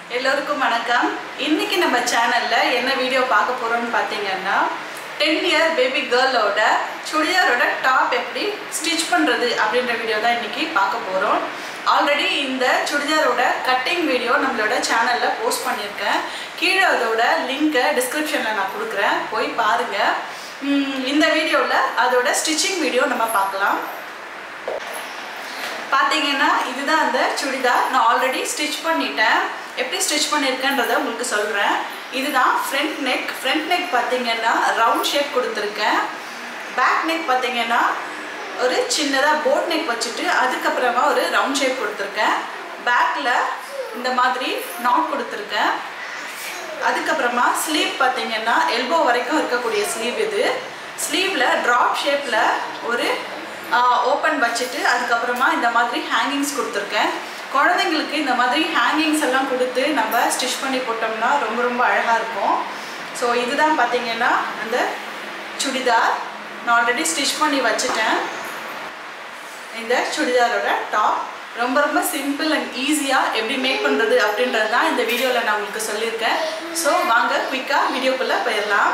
எல்லோருக்கும் வணக்கம் இன்னைக்கு நம்ம சேனல்ல என்ன வீடியோ பார்க்க போறோம்னு பார்த்தீங்கன்னா டென் இயர் பேபி கேர்ளோட சுடிதாரோட டாப் எப்படி ஸ்டிச் பண்ணுறது அப்படின்ற வீடியோ தான் இன்னைக்கு பார்க்க போகிறோம் ஆல்ரெடி இந்த சுடிதாரோட கட்டிங் வீடியோ நம்மளோட சேனலில் போஸ்ட் பண்ணியிருக்கேன் கீழே அதோட லிங்க்கை டிஸ்கிரிப்ஷனில் நான் கொடுக்குறேன் போய் பாருங்கள் உம், இந்த வீடியோவில் அதோட ஸ்டிச்சிங் வீடியோ நம்ம பார்க்கலாம் பார்த்தீங்கன்னா இதுதான் அந்த சுடிதார் நான் ஆல்ரெடி ஸ்டிச் பண்ணிட்டேன் எப்படி ஸ்டிச் பண்ணியிருக்கேன்றதை உங்களுக்கு சொல்கிறேன் இதுதான் ஃப்ரண்ட் நெக் ஃப்ரண்ட் நெக் பார்த்தீங்கன்னா ரவுண்ட் ஷேப் கொடுத்துருக்கேன் பேக் நெக் பார்த்தீங்கன்னா ஒரு சின்னதாக போட் நெக் வச்சுட்டு அதுக்கப்புறமா ஒரு ரவுண்ட் ஷேப் கொடுத்துருக்கேன் பேக்கில் இந்த மாதிரி நாட் கொடுத்துருக்கேன் அதுக்கப்புறமா ஸ்லீவ் பார்த்தீங்கன்னா எல்போ வரைக்கும் இருக்கக்கூடிய ஸ்லீவ் இது ஸ்லீவில் ட்ராப் ஷேப்பில் ஒரு ஓப்பன் வச்சுட்டு அதுக்கப்புறமா இந்த மாதிரி ஹேங்கிங்ஸ் கொடுத்துருக்கேன் குழந்தைங்களுக்கு இந்த மாதிரி ஹேங்கிங்ஸ் எல்லாம் கொடுத்து நம்ம ஸ்டிச் பண்ணி போட்டோம்னா ரொம்ப ரொம்ப அழகாக இருக்கும் ஸோ இதுதான் பார்த்தீங்கன்னா அந்த சுடிதார் நான் ஆல்ரெடி ஸ்டிச் பண்ணி வச்சுட்டேன் இந்த சுடிதாரோட டாப் ரொம்ப ரொம்ப சிம்பிள் அண்ட் ஈஸியாக எப்படி மேக் பண்ணுறது அப்படின்றது தான் இந்த வீடியோவில் நான் உங்களுக்கு சொல்லியிருக்கேன் ஸோ வாங்க குயிக்காக வீடியோக்குள்ளே போயிடலாம்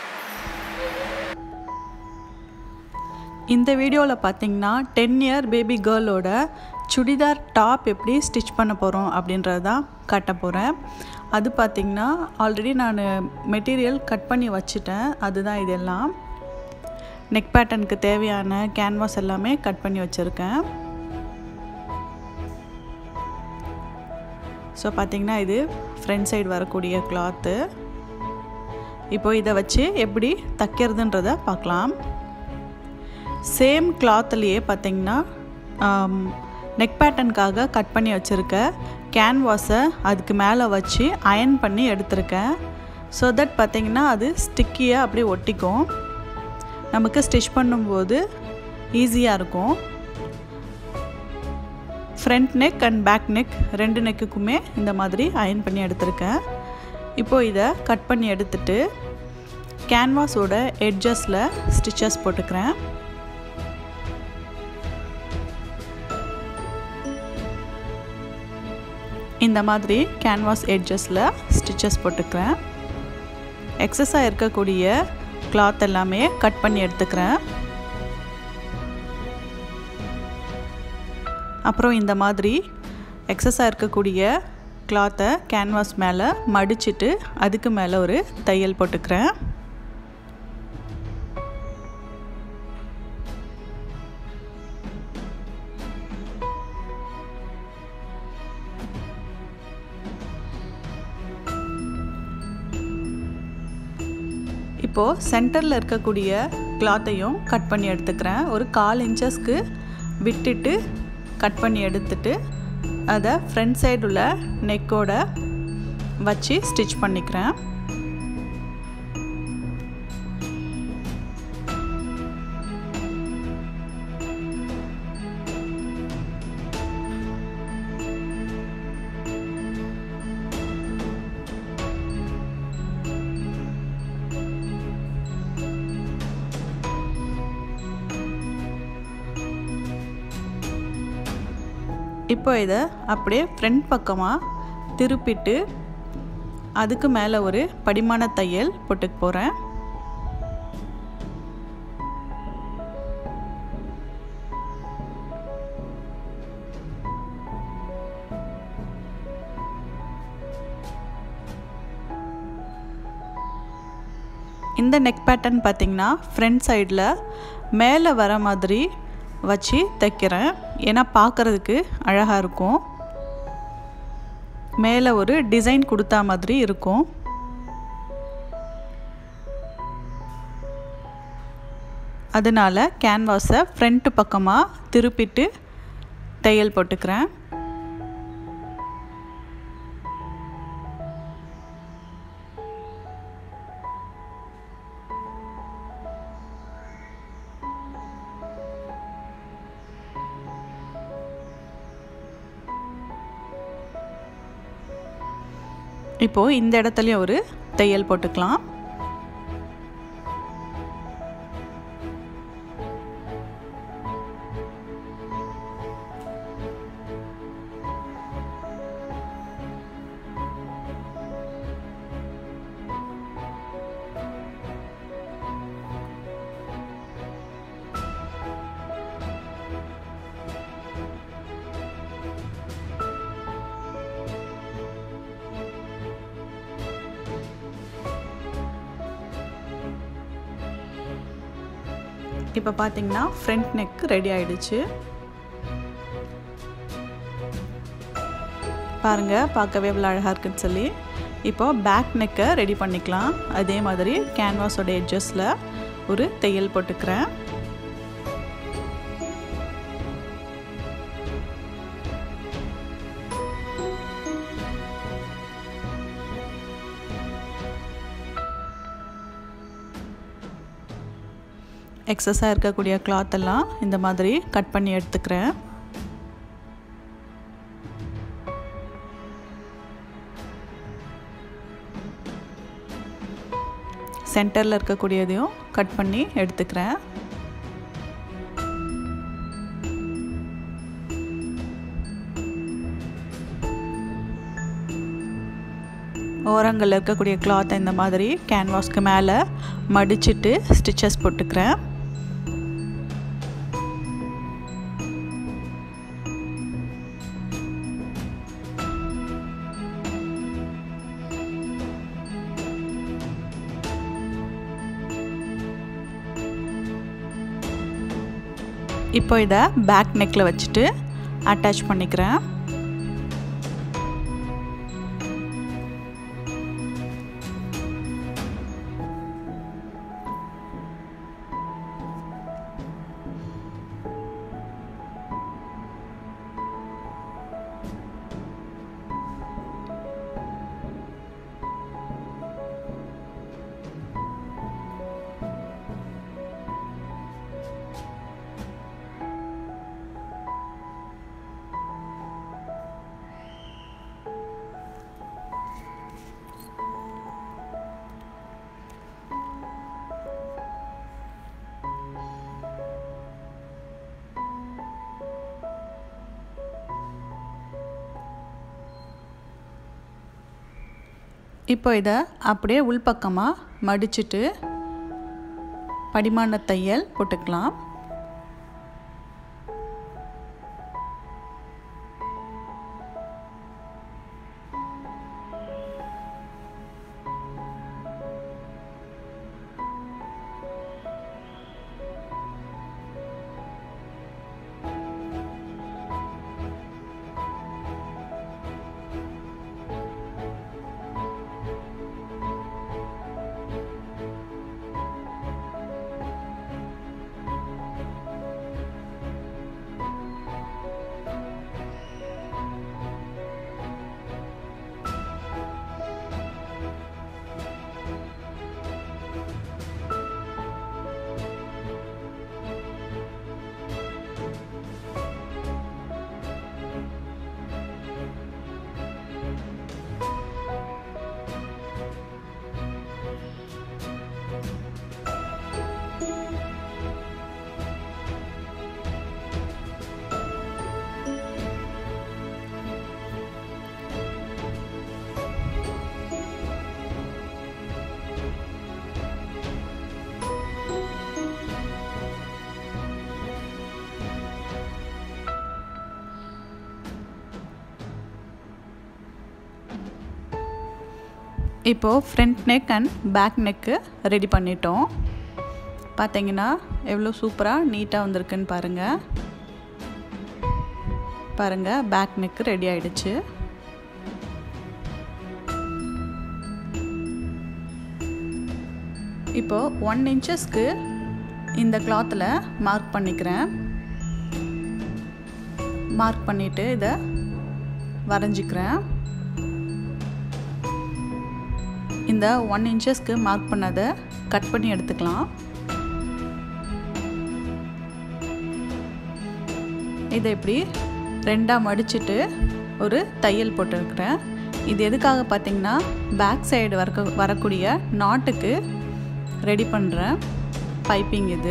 இந்த வீடியோவில் பார்த்தீங்கன்னா டென் இயர் பேபி கேர்ளோட சுடிதார் டாப் எப்படி ஸ்டிச் பண்ண போகிறோம் அப்படின்றது தான் காட்ட போகிறேன் அது பார்த்திங்கன்னா ஆல்ரெடி நான் மெட்டீரியல் கட் பண்ணி வச்சுட்டேன் அதுதான் இதெல்லாம் நெக் பேட்டர்னுக்கு தேவையான கேன்வாஸ் எல்லாமே கட் பண்ணி வச்சுருக்கேன் ஸோ பார்த்திங்கன்னா இது ஃப்ரண்ட் சைடு வரக்கூடிய கிளாத்து இப்போ இதை வச்சு எப்படி தைக்கிறதுன்றதை பார்க்கலாம் சேம் கிளாத்லேயே பார்த்தீங்கன்னா நெக் பேட்டர்னுக்காக கட் பண்ணி வச்சுருக்க கேன்வாஸை அதுக்கு மேலே வச்சு அயன் பண்ணி எடுத்திருக்கேன் ஸோ தட் பார்த்திங்கன்னா அது ஸ்டிக்கியாக அப்படியே ஒட்டிக்கும் நமக்கு ஸ்டிச் பண்ணும்போது ஈஸியாக இருக்கும் front neck and back neck ரெண்டு நெக்குக்குமே இந்த மாதிரி அயன் பண்ணி எடுத்திருக்கேன் இப்போது இதை கட் பண்ணி எடுத்துட்டு கேன்வாஸோட எட்ஜஸில் ஸ்டிச்சஸ் போட்டுக்கிறேன் இந்த மாதிரி கேன்வாஸ் எட்ஜஸில் ஸ்டிச்சஸ் போட்டுக்கிறேன் எக்ஸஸாக இருக்கக்கூடிய கிளாத் எல்லாமே கட் பண்ணி எடுத்துக்கிறேன் அப்புறம் இந்த மாதிரி எக்ஸஸாக இருக்கக்கூடிய கிளாத்தை கேன்வாஸ் மேலே மடிச்சிட்டு அதுக்கு மேலே ஒரு தையல் போட்டுக்கிறேன் இப்போது சென்டரில் இருக்கக்கூடிய கிளாத்தையும் கட் பண்ணி எடுத்துக்கிறேன் ஒரு கால் இன்ச்சஸ்க்கு விட்டுட்டு கட் பண்ணி எடுத்துட்டு அதை ஃப்ரண்ட் சைடு உள்ள நெக்கோட வச்சு ஸ்டிச் பண்ணிக்கிறேன் இப்போ இதை அப்படியே ஃப்ரண்ட் பக்கமாக திருப்பிட்டு அதுக்கு மேலே ஒரு படிமான தையல் போட்டுக்க போகிறேன் இந்த நெக் பேட்டர்ன் பார்த்திங்கன்னா ஃப்ரண்ட் சைடில் மேலே வர மாதிரி வச்சு தைக்கிறேன் ஏன்னா பார்க்குறதுக்கு அழகாக இருக்கும் மேலே ஒரு டிசைன் கொடுத்தா மாதிரி இருக்கும் அதனால் கேன்வாஸை ஃப்ரண்ட் பக்கமாக திருப்பிட்டு தையல் போட்டுக்கிறேன் இப்போது இந்த இடத்துலையும் ஒரு தையல் போட்டுக்கலாம் இப்போ பார்த்தீங்கன்னா ஃப்ரண்ட் நெக் ரெடி ஆயிடுச்சு பாருங்கள் பார்க்கவே இவ்வளோ அழகாக இருக்குன்னு சொல்லி இப்போ பேக் நெக்கை ரெடி பண்ணிக்கலாம் அதே மாதிரி கேன்வாஸோட எட்ஜஸில் ஒரு தையல் போட்டுக்கிறேன் எக்ஸஸாக இருக்கக்கூடிய கிளாத் எல்லாம் இந்த மாதிரி கட் பண்ணி எடுத்துக்கிறேன் சென்டரில் இருக்கக்கூடியதையும் கட் பண்ணி எடுத்துக்கிறேன் ஓரங்களில் இருக்கக்கூடிய கிளாத்தை இந்த மாதிரி கேன்வாஸ்க்கு மேலே மடிச்சிட்டு ஸ்டிச்சஸ் போட்டுக்கிறேன் இப்போ இதை பேக் நெக்கில் வச்சுட்டு அட்டாச் பண்ணிக்கிறேன் இப்போ இதை அப்படியே உள்பக்கமாக மடிச்சிட்டு படிமான தையல் போட்டுக்கலாம் இப்போது front neck and back neck ready பண்ணிட்டோம் பார்த்தீங்கன்னா எவ்வளோ சூப்பராக நீட்டாக வந்திருக்குன்னு பாருங்கள் பாருங்கள் பேக் நெக்கு ரெடி ஆயிடுச்சு இப்போது ஒன் இன்ச்சஸ்க்கு இந்த கிளாத்தில் மார்க் பண்ணிக்கிறேன் மார்க் பண்ணிவிட்டு இதை வரைஞ்சிக்கிறேன் இந்த ஒன் இன்ச்சஸ்க்கு மார்க் பண்ணதை கட் பண்ணி எடுத்துக்கலாம் இதை இப்படி ரெண்டாக மடிச்சுட்டு ஒரு தையல் போட்டுருக்குறேன் இது எதுக்காக பார்த்தீங்கன்னா பேக் சைடு வரக்க வரக்கூடிய நாட்டுக்கு ரெடி பண்ணுறேன் பைப்பிங் இது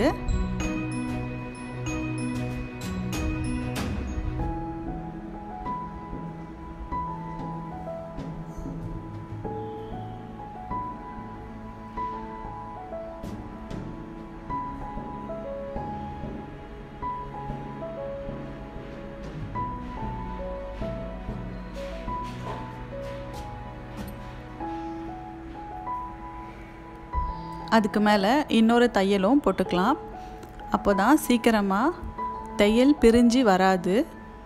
அதுக்கு மேலே இன்னொரு தையலும் போட்டுக்கலாம் அப்போ தான் சீக்கிரமாக தையல் பிரிஞ்சு வராது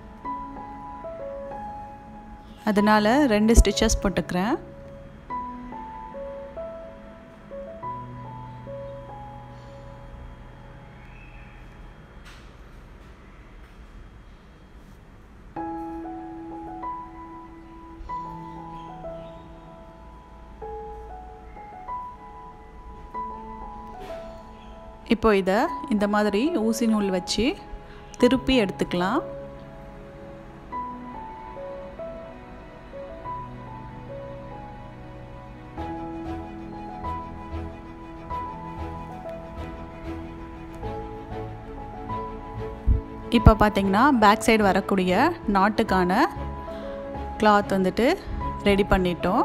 அதனால் ரெண்டு ஸ்டிச்சஸ் போட்டுக்கிறேன் இப்போ இதை இந்த மாதிரி ஊசி நூல் வச்சு திருப்பி எடுத்துக்கலாம் இப்போ பார்த்தீங்கன்னா பேக் சைடு வரக்கூடிய நாட்டுக்கான கிளாத் வந்துட்டு ரெடி பண்ணிட்டோம்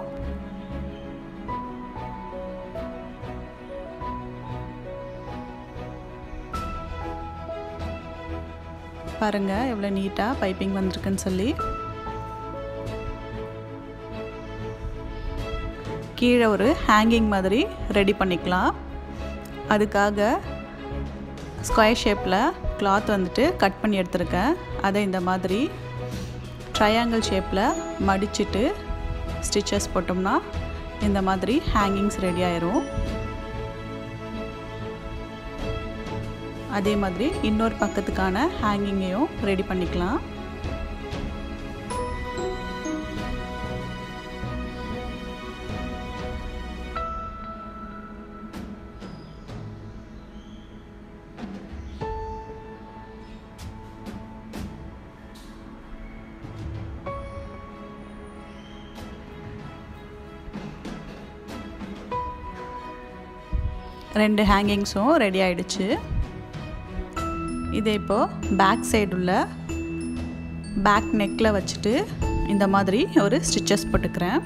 பாருங்கள் எவ்வளோ நீட்டாக பைப்பிங் வந்திருக்குன்னு சொல்லி கீழே ஒரு ஹேங்கிங் மாதிரி ரெடி பண்ணிக்கலாம் அதுக்காக ஸ்கொயர் ஷேப்பில் கிளாத் வந்துட்டு கட் பண்ணி எடுத்திருக்கேன் அதை இந்த மாதிரி ட்ரையாங்கிள் ஷேப்பில் மடிச்சிட்டு ஸ்டிச்சஸ் போட்டோம்னா இந்த மாதிரி ஹேங்கிங்ஸ் ரெடி ஆயிரும் அதே மாதிரி இன்னொரு பக்கத்துக்கான ஹேங்கிங்கையும் ரெடி பண்ணிக்கலாம் ரெண்டு ஹேங்கிங்ஸும் ரெடி ஆயிடுச்சு இதை இப்போது பேக் சைடு உள்ள பேக் நெக்கில் வச்சுட்டு இந்த மாதிரி ஒரு ஸ்டிச்சஸ் போட்டுக்கிறேன்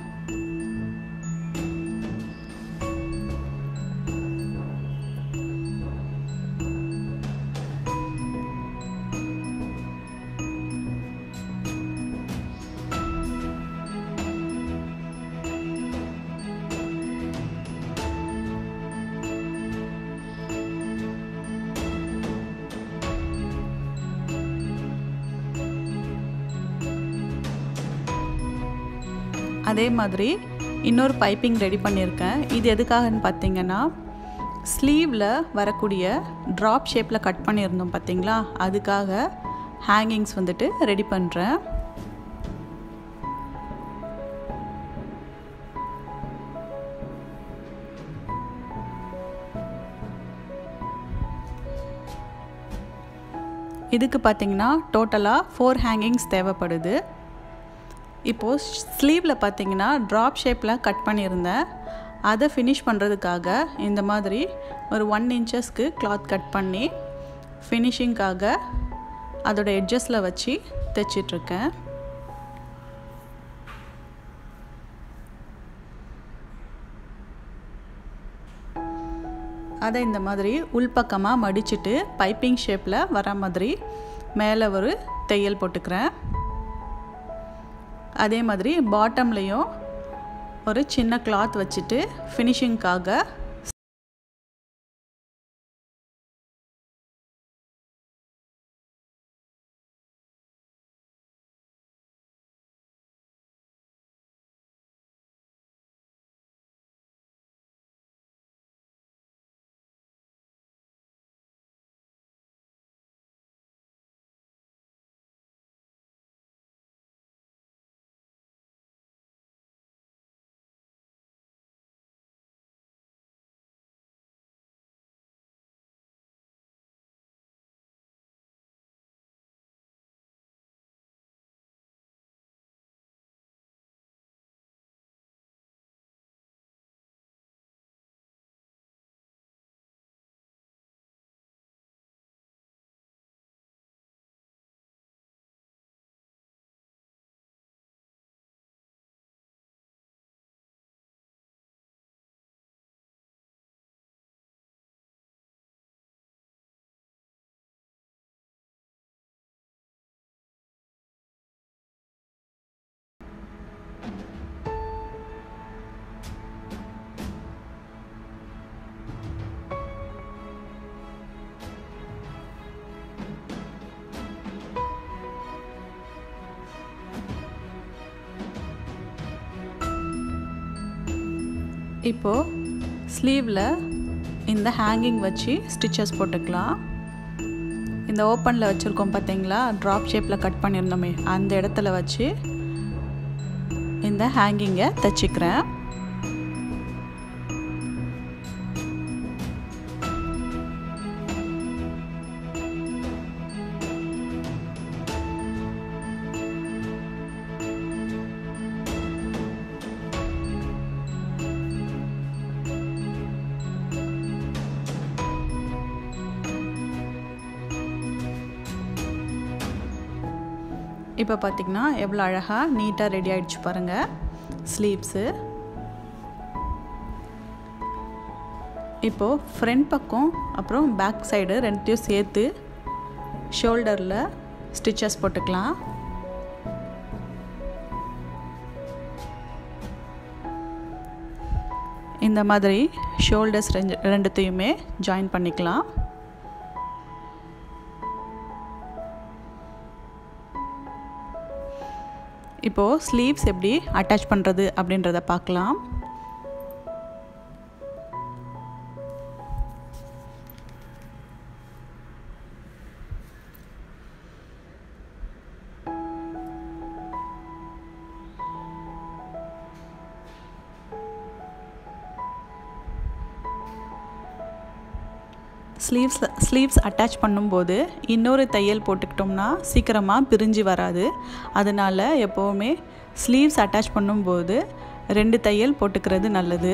அதே மாதிரி இன்னொரு பைப்பிங் ரெடி பண்ணியிருக்கேன் இது எதுக்காகன்னு பார்த்தீங்கன்னா ஸ்லீவில் வரக்கூடிய ட்ராப் ஷேப்பில் கட் பண்ணியிருந்தோம் பார்த்தீங்களா அதுக்காக ஹேங்கிங்ஸ் வந்துட்டு ரெடி பண்ணுறேன் இதுக்கு பார்த்தீங்கன்னா டோட்டலாக ஃபோர் ஹேங்கிங்ஸ் தேவைப்படுது இப்போது ஸ்லீவில் பார்த்தீங்கன்னா ட்ராப் ஷேப்பில் கட் பண்ணியிருந்தேன் அதை ஃபினிஷ் பண்ணுறதுக்காக இந்த மாதிரி ஒரு ஒன் இன்ச்சஸ்க்கு கிளாத் கட் பண்ணி ஃபினிஷிங்காக அதோட எட்ஜஸில் வச்சு தைச்சிட்ருக்கேன் அதை இந்த மாதிரி உள்பக்கமாக மடிச்சுட்டு பைப்பிங் ஷேப்பில் வர மாதிரி மேலே ஒரு தையல் போட்டுக்கிறேன் அதே மாதிரி பாட்டம்லேயும் ஒரு சின்ன கிளாத் வச்சுட்டு ஃபினிஷிங்க்காக இப்போது ஸ்லீவில் இந்த ஹேங்கிங் வச்சு ஸ்டிச்சஸ் போட்டுக்கலாம் இந்த ஓப்பனில் வச்சுருக்கோம் பார்த்தீங்களா ட்ராப் ஷேப்பில் கட் பண்ணியிருந்தோமே அந்த இடத்துல வச்சு இந்த ஹேங்கிங்கை தைச்சிக்கிறேன் இப்போ பார்த்திங்கன்னா எவ்வளோ அழகாக நீட்டாக ரெடி ஆகிடுச்சு பாருங்கள் ஸ்லீவ்ஸு இப்போது ஃப்ரண்ட் பக்கம் அப்புறம் பேக் சைடு ரெண்டுத்தையும் சேர்த்து ஷோல்டரில் ஸ்டிச்சஸ் போட்டுக்கலாம் இந்த மாதிரி ஷோல்டர்ஸ் ரெண்டு ரெண்டுத்தையுமே ஜாயின் பண்ணிக்கலாம் இப்போது ஸ்லீவ்ஸ் எப்படி அட்டாச் பண்ணுறது அப்படின்றத பார்க்கலாம் ஸ்லீவ்ஸ் ஸ்லீவ்ஸ் அட்டாச் பண்ணும்போது இன்னொரு தையல் போட்டுக்கிட்டோம்னா சீக்கிரமாக பிரிஞ்சு வராது அதனால் எப்போவுமே ஸ்லீவ்ஸ் அட்டாச் பண்ணும்போது ரெண்டு தையல் போட்டுக்கிறது நல்லது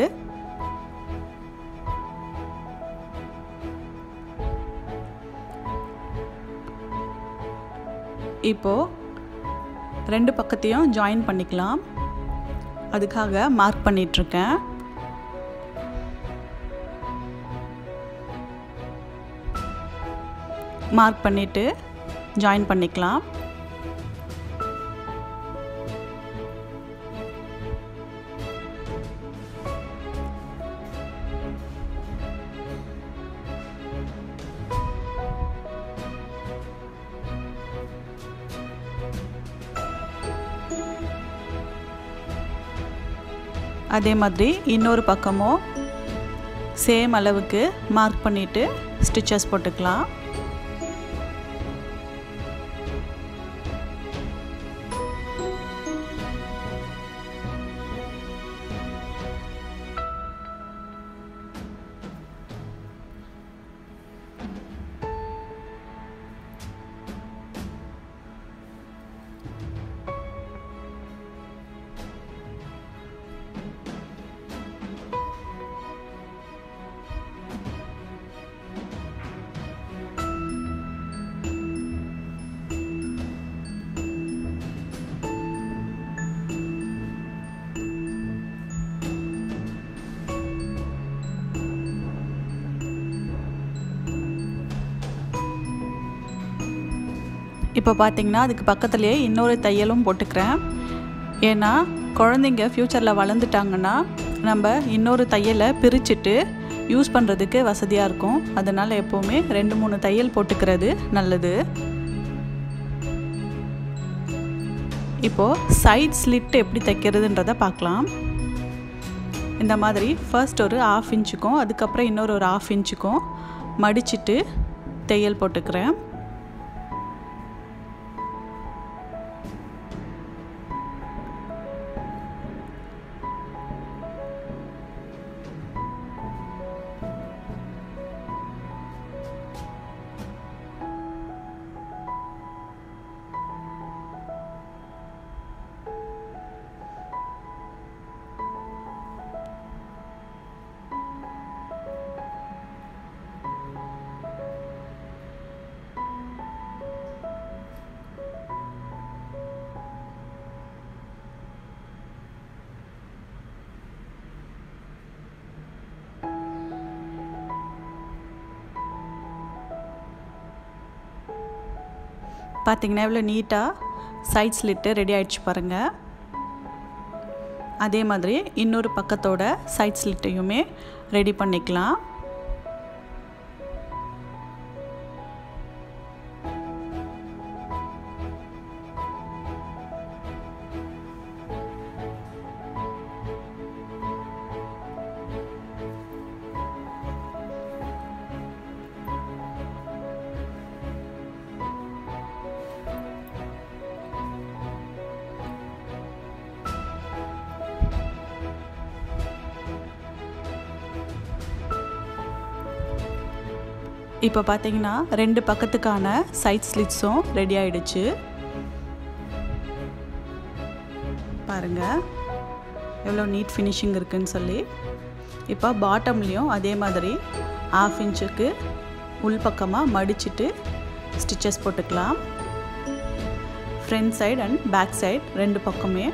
இப்போது ரெண்டு பக்கத்தையும் ஜாயின் பண்ணிக்கலாம் அதுக்காக மார்க் பண்ணிகிட்ருக்கேன் மார்க் பண்ணிவிட்டு ஜாயின் பண்ணிக்கலாம் அதே மாதிரி இன்னொரு பக்கமும் சேம் அளவுக்கு மார்க் பண்ணிவிட்டு ஸ்டிச்சஸ் போட்டுக்கலாம் இப்போ பார்த்தீங்கன்னா அதுக்கு பக்கத்துலேயே இன்னொரு தையலும் போட்டுக்கிறேன் ஏன்னா குழந்தைங்க ஃப்யூச்சரில் வளர்ந்துட்டாங்கன்னா நம்ம இன்னொரு தையலை பிரிச்சுட்டு யூஸ் பண்ணுறதுக்கு வசதியாக இருக்கும் அதனால் எப்போவுமே ரெண்டு மூணு தையல் போட்டுக்கிறது நல்லது இப்போது சைட் ஸ்லிட் எப்படி தைக்கிறதுன்றதை பார்க்கலாம் இந்த மாதிரி ஃபர்ஸ்ட் ஒரு ஆஃப் இன்ச்சுக்கும் அதுக்கப்புறம் இன்னொரு ஒரு ஆஃப் இன்ச்சுக்கும் மடிச்சிட்டு தையல் போட்டுக்கிறேன் பார்த்தீங்கன்னா எவ்வளோ நீட்டாக சைட் ஸ்லிட்டு ரெடி ஆயிடுச்சு பாருங்கள் அதே மாதிரி இன்னொரு பக்கத்தோட சைட் ஸ்லிட்டையுமே ரெடி பண்ணிக்கலாம் இப்போ பார்த்தீங்கன்னா ரெண்டு பக்கத்துக்கான சைட் ஸ்லிட்ஸும் ரெடி ஆயிடுச்சு பாருங்கள் எவ்வளோ நீட் ஃபினிஷிங் இருக்குன்னு சொல்லி இப்போ பாட்டம்லேயும் அதே மாதிரி ஆஃப் இன்ச்சுக்கு உள்பக்கமாக மடிச்சிட்டு ஸ்டிச்சஸ் போட்டுக்கலாம் front side and back side ரெண்டு பக்கமே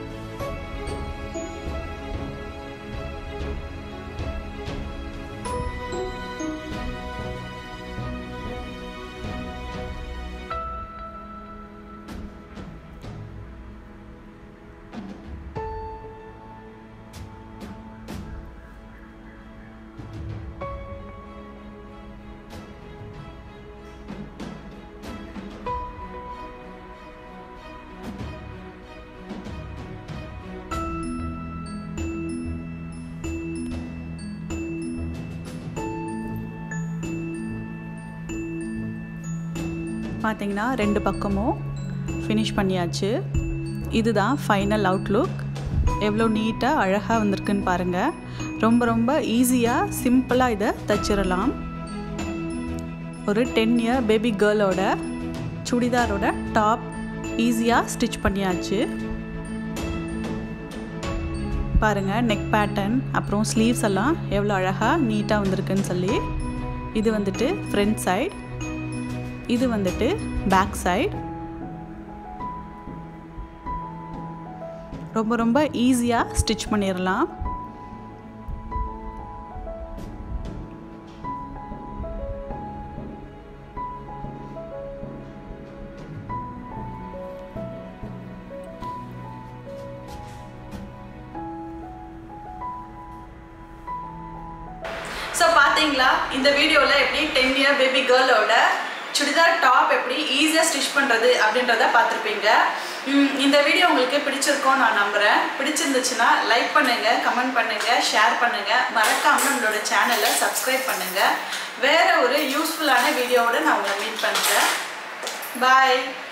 பார்த்தீங்கன்னா ரெண்டு பக்கமும் ஃபினிஷ் பண்ணியாச்சு இதுதான் ஃபைனல் அவுட்லுக் எவ்வளோ நீட்டாக அழகாக வந்திருக்குன்னு பாருங்கள் ரொம்ப ரொம்ப ஈஸியாக சிம்பிளாக இதை தச்சிடலாம் ஒரு டென் இயர் பேபி கேர்ளோட சுடிதாரோட டாப் ஈஸியாக ஸ்டிச் பண்ணியாச்சு பாருங்கள் நெக் பேட்டர்ன் அப்புறம் ஸ்லீவ்ஸ் எல்லாம் எவ்வளோ அழகாக நீட்டாக வந்திருக்குன்னு சொல்லி இது வந்துட்டு ஃப்ரண்ட் சைடு இது வந்துட்டு பேக் சைடு ரொம்ப ரொம்ப ஈஸியாக ஸ்டிச் பண்ணிடலாம் ஸோ பார்த்தீங்களா இந்த வீடியோவில் எப்படி டென் இயர் பேபி கேர்ளோட சுடிதார் டாப் எப்படி ஈஸியாக ஸ்டிச் பண்ணுறது அப்படின்றத பார்த்துருப்பீங்க ம், இந்த வீடியோ உங்களுக்கு பிடிச்சிருக்கோன்னு நான் நம்புகிறேன் பிடிச்சிருந்துச்சுன்னா லைக் பண்ணுங்கள் கமெண்ட் பண்ணுங்கள் ஷேர் பண்ணுங்கள் மறக்காமல் நம்மளோட சேனலை சப்ஸ்கிரைப் பண்ணுங்கள் வேறு ஒரு யூஸ்ஃபுல்லான வீடியோவோட நான் உங்களை மீட் பண்ணுறேன் பாய்